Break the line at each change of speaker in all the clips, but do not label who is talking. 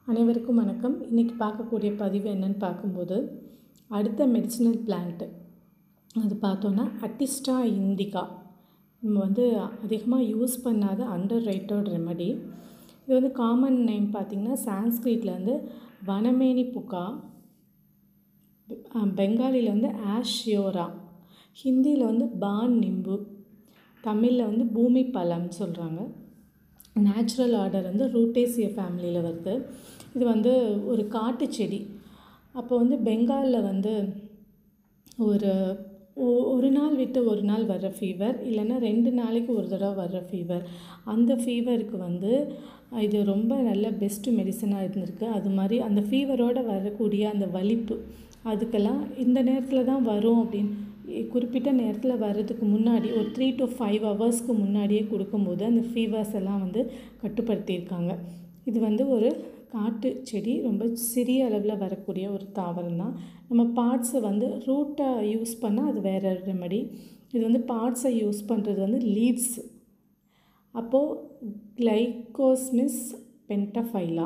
அனைவருக்கும் வணக்கம் இன்றைக்கி பார்க்கக்கூடிய பதிவு என்னன்னு பார்க்கும்போது அடுத்த மெடிசினல் பிளான்ட்டு அது பார்த்தோன்னா அட்டிஸ்டா இண்டிகா நம்ம வந்து அதிகமாக யூஸ் பண்ணாத அண்டர் ரைட்டட் ரெமடி இது வந்து காமன் நேம் பார்த்திங்கன்னா சான்ஸ்கிரிட்டில் வந்து வனமேனி புக்கா பெங்காலியில் வந்து ஆஷ்யோரா ஹிந்தியில் வந்து பான் நிம்பு தமிழில் வந்து பூமி பழம்னு சொல்கிறாங்க நேச்சுரல் ஆர்டர் வந்து ரூட்டேசிய ஃபேமிலியில் வருது இது வந்து ஒரு காட்டு செடி அப்போ வந்து பெங்காலில் வந்து ஒரு ஒ- ஒரு நாள் விட்டு ஒரு நாள் வர்ற ஃபீவர் இல்லைன்னா ரெண்டு நாளைக்கு ஒரு தடவை வர்ற ஃபீவர் அந்த ஃபீவருக்கு வந்து இது ரொம்ப நல்ல பெஸ்ட்டு மெடிசனாக இருந்திருக்கு அது மாதிரி அந்த ஃபீவரோடு வரக்கூடிய அந்த வலிப்பு அதுக்கெல்லாம் இந்த நேரத்தில் தான் வரும் அப்படின்னு குறிப்பிட்ட நேரத்தில் வர்றதுக்கு முன்னாடி ஒரு த்ரீ டு ஃபைவ் ஹவர்ஸ்க்கு முன்னாடியே கொடுக்கும்போது அந்த ஃபீவர்ஸ் எல்லாம் வந்து கட்டுப்படுத்தியிருக்காங்க இது வந்து ஒரு காட்டு செடி ரொம்ப சிறிய அளவில் வரக்கூடிய ஒரு தாவரம் தான் நம்ம பார்ட்ஸை வந்து ரூட்டை யூஸ் பண்ணால் அது வேறு ரெமடி இது வந்து பார்ட்ஸை யூஸ் பண்ணுறது வந்து லீவ்ஸ் அப்போது கிளைகோஸ்மிஸ் பென்டஃபைலா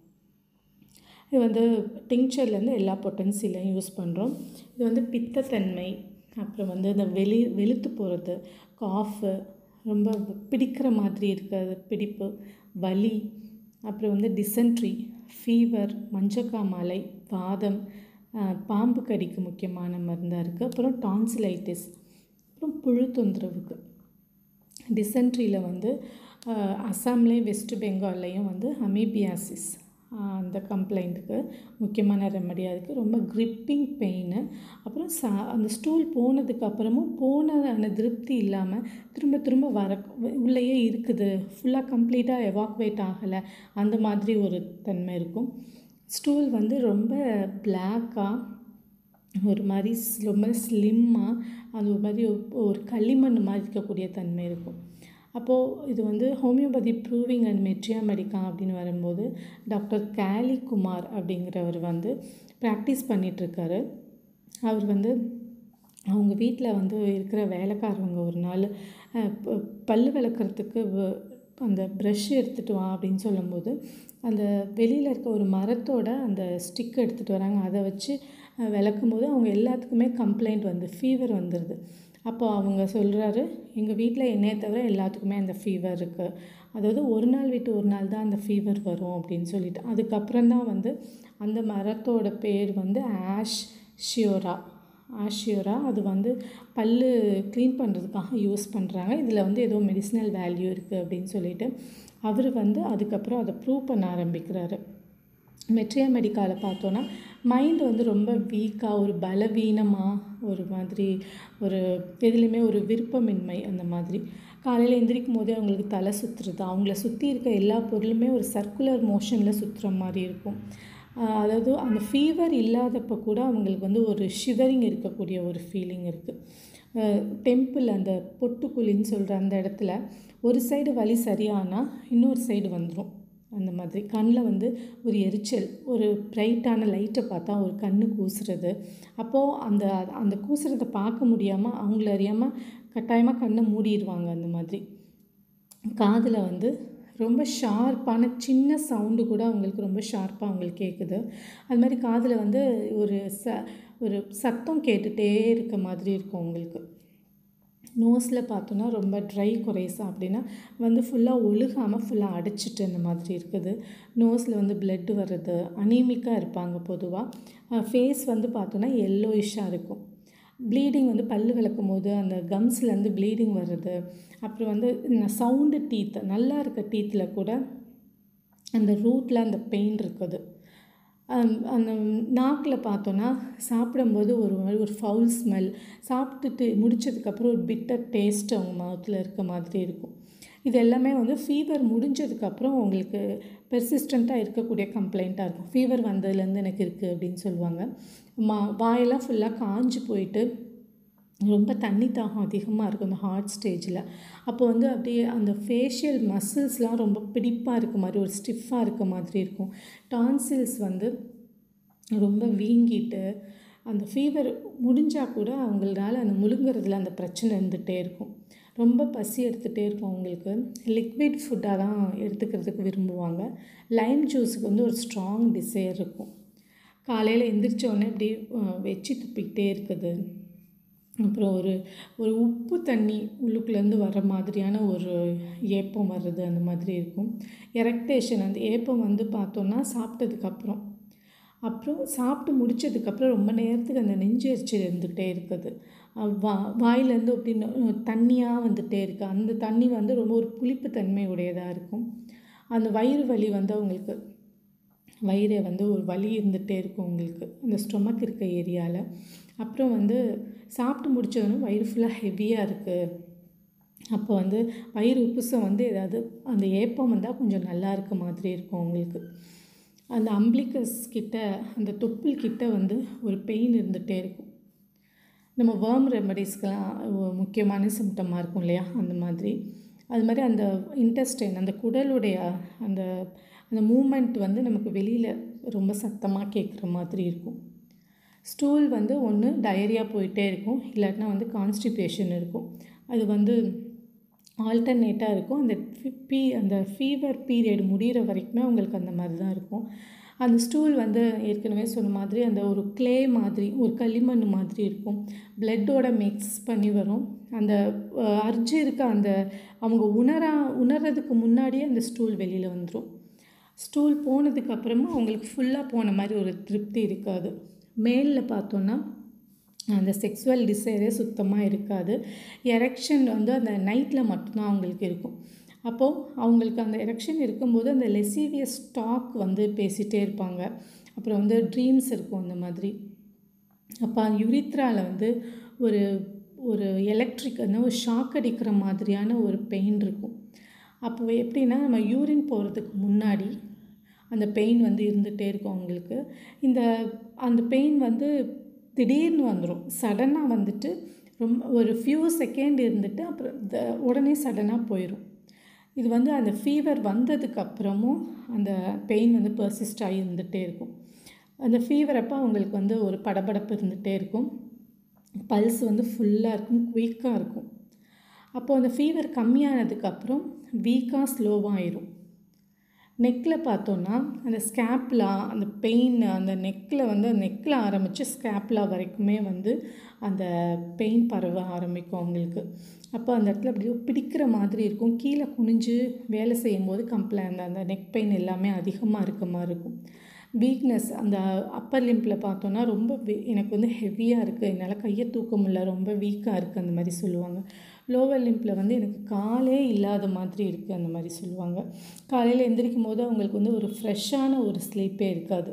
இது வந்து டிங்சர்லேருந்து எல்லா பொட்டன்சிலையும் யூஸ் பண்ணுறோம் இது வந்து பித்தத்தன்மை அப்புறம் வந்து இந்த வெளி வெளுத்து போகிறது காஃபு ரொம்ப பிடிக்கிற மாதிரி இருக்கிறது பிடிப்பு வலி அப்புறம் வந்து டிசென்ட்ரி ஃபீவர் மஞ்சக்காமாலை வாதம் ஆஹ், பாம்பு கடிக்கு முக்கியமான மருந்தாக இருக்குது அப்புறம் டான்சிலைட்டிஸ் அப்புறம் புழு தொந்தரவுக்கு டிசென்ட்ரியில் வந்து ஆஹ், அசாம்லேயும் வெஸ்ட் பெங்கால்லையும் வந்து அமீபியாசிஸ் அந்த கம்ப்ளைண்ட்டுக்கு முக்கியமான ரெமடியாக இருக்குது ரொம்ப கிரிப்பிங் பெயின் அப்புறம் சா அந்த ஸ்டூல் போனதுக்கு அப்புறமும் போன அந்த திருப்தி இல்லாமல் திரும்ப திரும்ப வர உள்ளேயே இருக்குது ஃபுல்லாக கம்ப்ளீட்டாக எவாக்குவேட் ஆகலை அந்த மாதிரி ஒரு தன்மை இருக்கும் ஸ்டூல் வந்து ரொம்ப பிளாக்காக ஒரு மாதிரி ஸ்- ரொம்ப ஸ்லிம்மாக அது ஒரு மாதிரி ஒரு- ஒரு களிமண் மாதிரி இருக்கக்கூடிய தன்மை இருக்கும் அப்போது இது வந்து homoeopathy proving and materia medica அப்படின்னு வரும்போது டாக்டர் கேலி குமார் அப்படிங்கிறவர் வந்து ப்ராக்டிஸ் பண்ணிகிட்ருக்காரு அவர் வந்து அவங்க வீட்டில் வந்து இருக்கிற வேலைக்காரவங்க ஒரு நாள் அஹ், ப- பல்லு விளக்குறதுக்கு வ- அந்த ப்ரஷ் எடுத்துகிட்டு வா அப்படின்னு சொல்லும்போது அந்த வெளியில் இருக்க ஒரு மரத்தோட அந்த ஸ்டிக் எடுத்துகிட்டு வராங்க அதை வச்சு அஹ், விளக்கும்போது அவங்க எல்லாத்துக்குமே கம்ப்ளைண்ட் வந்து ஃபீவர் வந்துடுது அப்போ அவங்க சொல்கிறாரு எங்கள் வீட்டில் என்னைய தவிர எல்லாத்துக்குமே அந்த ஃபீவர் இருக்குது அதாவது ஒரு நாள் விட்டு ஒரு நாள் தான் அந்த ஃபீவர் வரும் அப்படின்னு சொல்லிட்டு அதுக்கப்புறம் தான் வந்து அந்த மரத்தோட பேர் வந்து ஆஷ் ஷியோரா ஆஷியோரா அது வந்து பல்லு க்ளீன் பண்ணுறதுக்காக யூஸ் பண்ணுறாங்க இதில் வந்து ஏதோ மெடிசினல் வேல்யூ இருக்குது அப்படின்னு சொல்லிட்டு அவர் வந்து அதுக்கப்புறம் அதை ப்ரூவ் பண்ண ஆரம்பிக்கிறாரு மெட்ரியா மெடிக்காவில் பார்த்தோன்னா மைண்ட் வந்து ரொம்ப வீக்காக ஒரு பலவீனமாக ஒரு மாதிரி ஒரு எதுலேயுமே ஒரு விருப்பமின்மை அந்த மாதிரி காலையில் எந்திரிக்கும் போதே அவங்களுக்கு தலை சுற்றுறது அவங்கள சுற்றி இருக்க எல்லா பொருளுமே ஒரு சர்க்குலர் மோஷனில் சுற்றுற மாதிரி இருக்கும் ஆஹ் அதாவது அந்த ஃபீவர் இல்லாதப்போ கூட அவங்களுக்கு வந்து ஒரு ஷிவரிங் இருக்கக்கூடிய ஒரு ஃபீலிங் இருக்குது டெம்பிள் அந்த பொட்டுக்குழின்னு சொல்கிற அந்த இடத்துல ஒரு சைடு வலி சரியானால் இன்னொரு சைடு வந்துடும் அந்த மாதிரி கண்ணில் வந்து ஒரு எரிச்சல் ஒரு பிரைட்டான லைட்டை பார்த்தா ஒரு கண்ணு கூசுறது அப்போது அந்த அந்த கூசுறதை பார்க்க முடியாமல் அவங்கள அறியாமல் கட்டாயமாக கண்ணை மூடிடுவாங்க அந்த மாதிரி காதில் வந்து ரொம்ப ஷார்ப்பான சின்ன சவுண்டு கூட அவங்களுக்கு ரொம்ப ஷார்ப்பாக அவங்களுக்கு கேட்குது அது மாதிரி காதில் வந்து ஒரு ச ஒரு சத்தம் கேட்டுகிட்டே இருக்க மாதிரி இருக்கும் அவங்களுக்கு நோஸில் பார்த்தோன்னா ரொம்ப ட்ரை குறைசா அப்படின்னா வந்து ஃபுல்லாக ஒழுகாமல் ஃபுல்லாக அடைச்சிட்டு அந்த மாதிரி இருக்குது நோஸில் வந்து blood வர்றது அனீமிக்காக இருப்பாங்க பொதுவாக ஃபேஸ் வந்து பார்த்தோன்னா எல்லோயிஷாக இருக்கும் ப்ளீடிங் வந்து பல்லு விளக்கும் போது அந்த கம்ஸ்லேருந்து ப்ளீடிங் வர்றது அப்புறம் வந்து சவுண்டு டீத் நல்லா இருக்க டீத்தில் கூட அந்த ரூட்டில் அந்த பெயின் இருக்குது அந்த- அந்த நாக்கில் பார்த்தோன்னா சாப்பிடும்போது ஒரு மாதிரி ஒரு ஃபவுல் ஸ்மெல் சாப்பிட்டுட்டு முடிச்சதுக்கப்புறம் ஒரு பிட்டர் டேஸ்ட் அவங்க மவுத்தில் இருக்க மாதிரி இருக்கும் இது எல்லாமே வந்து ஃபீவர் முடிஞ்சதுக்கப்புறம் உங்களுக்கு பெர்சிஸ்டண்ட்டாக இருக்கக்கூடிய கம்ப்ளைண்ட்டாக இருக்கும் ஃபீவர் வந்ததுலேருந்து எனக்கு இருக்குது அப்படின்னு சொல்லுவாங்க மா வாயெல்லாம் ஃபுல்லாக காஞ்சு போயிட்டு ரொம்ப தண்ணி தாகம் அதிகமாக இருக்கும் அந்த ஹார்ட் ஸ்டேஜில் அப்போ வந்து அப்படியே அந்த ஃபேஷியல் மசில்ஸ்லாம் ரொம்ப பிடிப்பாக இருக்க மாதிரி ஒரு ஸ்டிஃபாக இருக்க மாதிரி இருக்கும் டான்சில்ஸ் வந்து ரொம்ப வீங்கிட்டு அந்த ஃபீவர் முடிஞ்சால் கூட அவங்களால அந்த முழுங்குறதுல அந்த பிரச்சனை இருந்துகிட்டே இருக்கும் ரொம்ப பசி எடுத்துகிட்டே இருக்கும் அவங்களுக்கு லிக்விட் ஃபுட்டாக தான் எடுத்துக்கிறதுக்கு விரும்புவாங்க லைம் ஜூஸுக்கு வந்து ஒரு ஸ்ட்ராங் டிசைர் இருக்கும் காலையில் எந்திரிச்ச உடனே இப்படி வச்சு துப்பிக்கிட்டே இருக்குது அப்புறம் ஒரு ஒரு உப்பு தண்ணி உள்ளுக்குள்ளேருந்து வர மாதிரியான ஒரு ஏப்பம் வர்றது அந்த மாதிரி இருக்கும் எரக்டேஷன் அந்த ஏப்பம் வந்து பார்த்தோன்னா சாப்பிட்டதுக்கப்புறம் அப்புறம் சாப்பிட்டு முடித்ததுக்கப்புறம் ரொம்ப நேரத்துக்கு அந்த நெஞ்சு எரிச்சல் இருந்துகிட்டே இருக்குது வா வாயிலேருந்து அப்படி தண்ணியாக வந்துகிட்டே இருக்குது அந்த தண்ணி வந்து ரொம்ப ஒரு புளிப்பு தன்மை உடையதாக இருக்கும் அந்த வயிறு வலி வந்து அவங்களுக்கு வயிறை வந்து ஒரு வலி இருந்துகிட்டே இருக்கும் உங்களுக்கு அந்த ஸ்டொமக் இருக்க ஏரியாவில் அப்புறம் வந்து சாப்பிட்டு முடித்தோடனே வயிறு ஃபுல்லாக ஹெவியாக இருக்குது அப்போ வந்து வயிறு உப்புசம் வந்து ஏதாவது அந்த ஏப்பம் வந்தால் கொஞ்சம் நல்லா இருக்க மாதிரி இருக்கும் அவங்களுக்கு அந்த அம்பிளிக்கஸ் கிட்ட அந்த தொப்புள் கிட்ட வந்து ஒரு பெயின் இருந்துகிட்டே இருக்கும் நம்ம வேர்ம் ரெமடிஸ்க்கெலாம் முக்கியமான சிம்டமாக இருக்கும் இல்லையா அந்த மாதிரி அது மாதிரி அந்த இன்டெஸ்டைன் அந்த குடலுடைய அந்த அந்த மூமெண்ட் வந்து நமக்கு வெளியில் ரொம்ப சத்தமாக கேட்குற மாதிரி இருக்கும் ஸ்டூல் வந்து ஒன்று டயரியா போயிட்டே இருக்கும் இல்லாட்டினா வந்து கான்ஸ்டிபேஷன் இருக்கும் அது வந்து ஆல்டர்னேட்டாக இருக்கும் அந்த பீ அந்த ஃபீவர் பீரியட் முடிகிற வரைக்குமே உங்களுக்கு அந்த மாதிரி தான் இருக்கும் அந்த ஸ்டூல் வந்து ஏற்கனவே சொன்ன மாதிரி அந்த ஒரு க்ளே மாதிரி ஒரு களிமண் மாதிரி இருக்கும் பிளட்டோட மிக்ஸ் பண்ணி வரும் அந்த அர்ஜி இருக்க அந்த அவங்க உணரா உணர்றதுக்கு முன்னாடியே அந்த ஸ்டூல் வெளியில் வந்துடும் ஸ்டூல் போனதுக்கு அப்புறமா அவங்களுக்கு ஃபுல்லாக போன மாதிரி ஒரு திருப்தி இருக்காது மேலில் பார்த்தோன்னா அந்த செக்ஸுவல் டிசைரே சுத்தமாக இருக்காது எரெக்ஷன் வந்து அந்த நைட்டில் மட்டும்தான் அவங்களுக்கு இருக்கும் அப்போது அவங்களுக்கு அந்த எரெக்ஷன் இருக்கும்போது அந்த லெசீவியஸ் ஸ்டாக் வந்து பேசிகிட்டே இருப்பாங்க அப்புறம் வந்து ட்ரீம்ஸ் இருக்கும் அந்த மாதிரி அப்போ யுரித்ராவில் வந்து ஒரு ஒரு எலக்ட்ரிக் அந்த ஒரு ஷாக் அடிக்கிற மாதிரியான ஒரு பெயின் இருக்கும் அப்போ எப்படின்னா நம்ம யூரின் போகிறதுக்கு முன்னாடி அந்த பெயின் வந்து இருந்துகிட்டே இருக்கும் அவங்களுக்கு இந்த அந்த பெயின் வந்து திடீர்னு வந்துடும் சடனாக வந்துட்டு ரொம்ப ஒரு ஃபியூ செகண்ட் இருந்துட்டு அப்புறம் த உடனே சடனாக போயிடும் இது வந்து அந்த ஃபீவர் வந்ததுக்கு அப்புறமும் அந்த பெயின் வந்து பர்சிஸ்ட் ஆகி இருந்துகிட்டே இருக்கும் அந்த ஃபீவர் அப்போ அவங்களுக்கு வந்து ஒரு படபடப்பு இருந்துகிட்டே இருக்கும் பல்ஸ் வந்து ஃபுல்லாக இருக்கும் குயிக்காக இருக்கும் அப்போது அந்த ஃபீவர் கம்மியானதுக்கப்புறம் வீக்காக ஸ்லோவாக ஆயிரும் நெக்கில் பார்த்தோன்னா அந்த ஸ்கேப்லா அந்த பெயின் அந்த நெக்கில் வந்து நெக்கில் ஆரம்பித்து ஸ்கேப்லா வரைக்குமே வந்து அந்த பெயின் பரவ ஆரம்பிக்கும் அவங்களுக்கு அப்போ அந்த இடத்துல அப்படியே பிடிக்கிற மாதிரி இருக்கும் கீழே குனிஞ்சு வேலை செய்யும்போது கம்ப்ளை அந்த அந்த நெக் பெயின் எல்லாமே அதிகமாக இருக்க மாதிரி இருக்கும் வீக்னஸ் அந்த அப்பர் லிம்பில் பார்த்தோன்னா ரொம்ப எனக்கு வந்து ஹெவியாக இருக்குது என்னால் கையை தூக்க முடியல ரொம்ப வீக்காக இருக்குது அந்த மாதிரி சொல்லுவாங்க லோவர் லிம்பில் வந்து எனக்கு காலே இல்லாத மாதிரி இருக்குது அந்த மாதிரி சொல்லுவாங்க காலையில் எந்திரிக்கும் போது அவங்களுக்கு வந்து ஒரு ஃப்ரெஷ்ஷான ஒரு ஸ்லீப்பே இருக்காது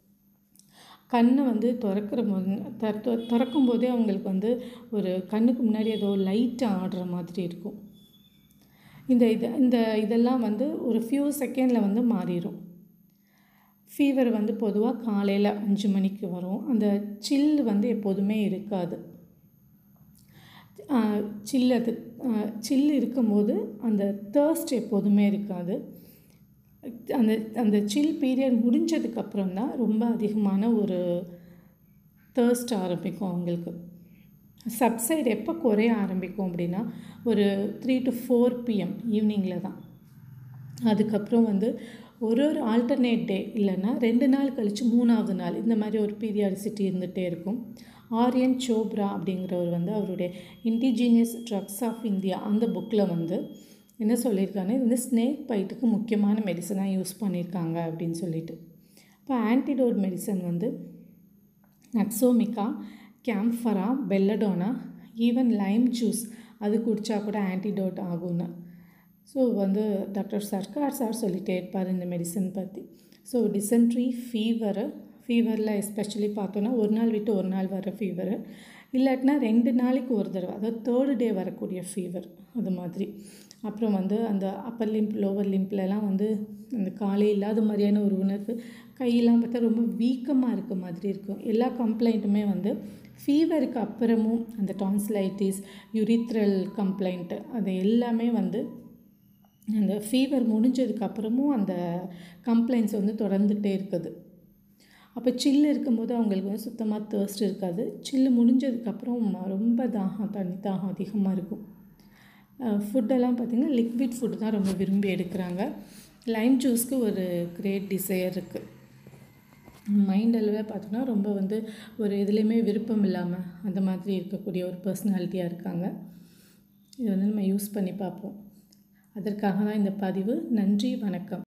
கண்ணை வந்து திறக்கிற போது திற திறக்கும் போதே அவங்களுக்கு வந்து ஒரு கண்ணுக்கு முன்னாடி ஏதோ லைட்டாக ஆடுற மாதிரி இருக்கும் இந்த இது இந்த இதெல்லாம் வந்து ஒரு ஃபியூ செகண்டில் வந்து மாறிடும் ஃபீவர் வந்து பொதுவாக காலையில் அஞ்சு மணிக்கு வரும் அந்த சில் வந்து எப்போதுமே இருக்காது சில் அது சில் இருக்கும்போது அந்த தேர்ஸ்ட் எப்போதுமே இருக்காது அந்த அந்த சில் பீரியட் முடிஞ்சதுக்கப்புறம் தான் ரொம்ப அதிகமான ஒரு தேர்ஸ்ட் ஆரம்பிக்கும் அவங்களுக்கு சப்சைடு எப்போ குறைய ஆரம்பிக்கும் அப்படின்னா ஒரு த்ரீ டு ஃபோர் பிஎம் ஈவினிங்கில் தான் அதுக்கப்புறம் வந்து ஒரு ஒரு ஆல்டர்னேட் டே இல்லைன்னா ரெண்டு நாள் கழித்து மூணாவது நாள் இந்த மாதிரி ஒரு பீரியாடிசிட்டி இருந்துகிட்டே இருக்கும் ஆரியன் சோப்ரா அப்படிங்கிறவர் வந்து அவருடைய இண்டிஜீனியஸ் ட்ரக்ஸ் ஆஃப் இந்தியா அந்த புக்கில் வந்து என்ன சொல்லியிருக்காங்கன்னா இது வந்து ஸ்னேக் பைட்டுக்கு முக்கியமான மெடிசனாக யூஸ் பண்ணியிருக்காங்க அப்படின்னு சொல்லிட்டு இப்போ ஆன்டிடோட் மெடிசன் வந்து nux vomica camphora belladonna even lime juice அது குடித்தா கூட ஆன்டிடோட் ஆகும்னு ஸோ வந்து டாக்டர் சர்க்கார் சார் சொல்லிகிட்டே இருப்பார் இந்த மெடிசன் பற்றி ஸோ டிசென்ட்ரி ஃபீவரு ஃபீவரில் எஸ்பெஷலி பார்த்தோன்னா ஒரு நாள் விட்டு ஒரு நாள் வர ஃபீவரு இல்லாட்டினா ரெண்டு நாளைக்கு ஒரு தடவை அதாவது தேர்டு டே வரக்கூடிய ஃபீவர் அது மாதிரி அப்புறம் வந்து அந்த அப்பர் லிம்ப் லோவர் லிம்ப்லலாம் வந்து அந்த காலே இல்லாத மாதிரியான ஒரு உணர்வு கையெல்லாம் பார்த்தா ரொம்ப வீக்கமாக இருக்க மாதிரி இருக்கும் எல்லா கம்ப்ளைண்ட்டுமே வந்து ஃபீவருக்கு அப்புறமும் அந்த டான்சிலைட்டிஸ் யுரித்ரல் கம்ப்ளைண்ட்டு அது எல்லாமே வந்து அந்த ஃபீவர் முடிஞ்சதுக்கு அப்புறமும் அந்த கம்ப்ளைண்ட்ஸ் வந்து தொடர்ந்துகிட்டே இருக்குது அப்போ சில்லு இருக்கும்போது அவங்களுக்கு வந்து சுத்தமாக தேர்ஸ்ட் இருக்காது சில்லு முடிஞ்சதுக்கப்புறம் ரொம்ப தாகம் தண்ணி தாகம் அதிகமாக இருக்கும் ஃபுட்டெல்லாம் பார்த்திங்கன்னா லிக்விட் ஃபுட் தான் ரொம்ப விரும்பி எடுக்கிறாங்க லைம் ஜூஸ்க்கு ஒரு கிரேட் டிசையர் இருக்குது மைண்ட் அளவில் பார்த்தோன்னா ரொம்ப வந்து ஒரு இதுலேயுமே விருப்பம் இல்லாமல் அந்த மாதிரி இருக்கக்கூடிய ஒரு பர்சனாலிட்டியாக இருக்காங்க இதை வந்து நம்ம யூஸ் பண்ணி பார்ப்போம் அதற்காக தான் இந்த பதிவு நன்றி வணக்கம்